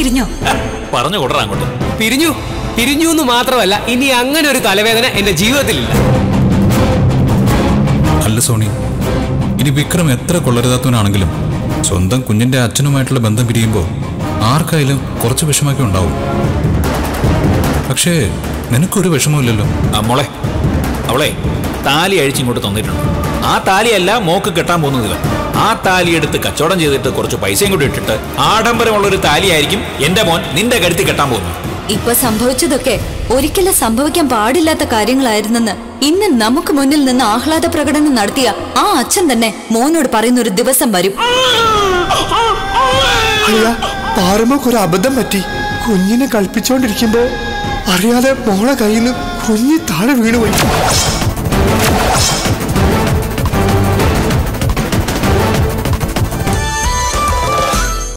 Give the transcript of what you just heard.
പിരിഞ്ഞോ പറഞ്ഞു കൊടുറ അങ്ങോട്ട് പിരിഞ്ഞു പിരിഞ്ഞു എന്ന് മാത്രമല്ല ഇനി അങ്ങനെ ഒരു തലവേദന എന്റെ ജീവിതത്തിലില്ല അല്ല സോണി ഇനി വിക്രം എത്ര കൊള്ളരുതാത്തവനാണെങ്കിലും സ്വന്തം കുഞ്ഞിന്റെ അച്ഛനുമായിട്ടുള്ള ബന്ധം പിരിയുമ്പോൾ ആർക്കായാലും കുറച്ച് വിഷമൊക്കെ ഉണ്ടാവും പക്ഷേ നിനക്കൊരു വിഷമമില്ലല്ലോ ആ മോളെ അവളെ താലി അഴിച്ചിങ്ങോട്ട് തന്നിട്ടുണ്ട് ആ താലിയല്ല മോക്ക് കെട്ടാൻ പോകുന്നത് ആ താലി എടുത്ത് കച്ചവടം ചെയ്തിട്ട് കുറച്ച് പൈസയും കൂടി ഇട്ടിട്ട് ആഡംബരമുള്ള ഒരു താലിയായിരിക്കും എന്റെ മോൻ നിന്റെ കരുത്തി കെട്ടാൻ പോകുന്നത് ഇപ്പൊ സംഭവിച്ചതൊക്കെ ഒരിക്കലും സംഭവിക്കാൻ പാടില്ലാത്ത കാര്യങ്ങളായിരുന്നെന്ന് ഇന്ന് നമുക്ക് മുന്നിൽ നിന്ന് ആഹ്ലാദ പ്രകടനം നടത്തിയ ആ അച്ഛൻ തന്നെ മോനോട് പറയുന്ന ഒരു ദിവസം വരും അയ്യ പാറമ്മക്ക് ഒരു അബദ്ധം പറ്റി കുഞ്ഞിനെ കളിപ്പിച്ചോണ്ടിരിക്കുമ്പോ അറിയാതെ മോളെ കയ്യിൽ നിന്ന് കുഞ്ഞി താഴെ വീണുപോയി